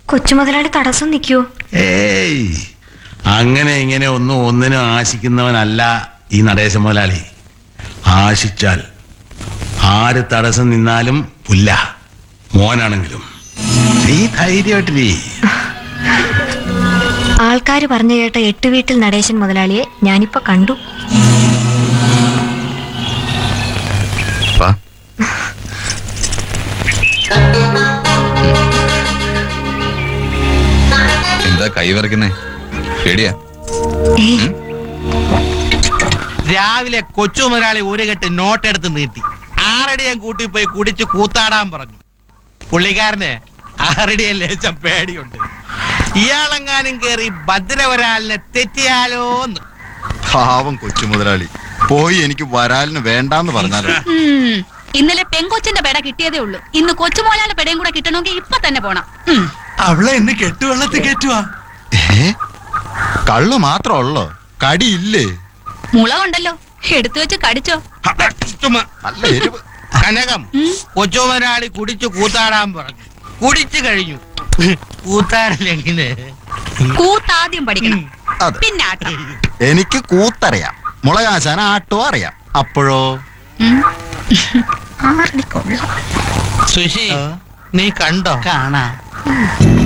കൊച്ചുമുതലാളി തടസ്സം നിൽക്കുവോ ഏയ് അങ്ങനെ ഇങ്ങനെ ഒന്നും ഒന്നിനും ആശിക്കുന്നവനല്ല ഈ നടേശ മുതലാളി ആശിച്ചാൽ ആര് തടസ്സം നിന്നാലും പുല്ല മോനാണെങ്കിലും നീ ധൈര്യമായിട്ടിരി ആൾക്കാർ പറഞ്ഞു കേട്ട എട്ട് വീട്ടിൽ നടേശൻ മുതലാളിയെ ഞാനിപ്പോ കണ്ടു വാ എന്താ കൈ വിറക്കുന്നേ പേടിയാ ഏയ് രാവിലെ കൊച്ചു മുതലാളി ഒരു കെട്ട് നോട്ടെടുത്ത് നീട്ടി ആറടിയും കൂട്ടി പോയി കുടിച്ച് കൂത്താടാൻ പറഞ്ഞു പുള്ളിക്കാരന് ആറടിയെ ലേശം പേടിയുണ്ട് ഇയാളെങ്ങാനും കേറി ഭദ്രവരാലിനെ തെറ്റിയാലോന്ന് പാവം കൊച്ചു മുതലാളി പോയി എനിക്ക് വരാലിന് വേണ്ടാന്ന് പറഞ്ഞാലോ ഉം. ഇന്നലെ പെങ്കൊച്ചിന്റെ പെട കിട്ടിയതേ ഉള്ളൂ ഇന്ന് കൊച്ചുമോലാന്റെ പെടയും കൂടെ കിട്ടണമെങ്കിൽ ഇപ്പൊ തന്നെ പോണം ഉം. അവളെ ഇന്ന് കെട്ടുവെള്ളത്തിൽ കയറ്റുവാ ഏ കള്ളു മാത്രം ഉള്ളോ കടിയില്ലേ മുളകുണ്ടല്ലോ എടുത്തു വെച്ച് കടിച്ചോ ചുമ്മാ നല്ല എരിവ് കനകം കൊച്ചു മുതലാളി കുടിച്ച് കൂത്താടാൻ പറഞ്ഞു കുടിച്ചു കഴിഞ്ഞു കൂത്താടില്ലെങ്കില് കൂത്താദ്യം പഠിക്കണം അതെ പിന്നെ ആട്ടം എനിക്ക് കൂത്തറിയാം മുളകാശാൻ ആട്ടോ അറിയാം അപ്പോഴോ ഉം. സുശി നീ കണ്ടോ കാണാ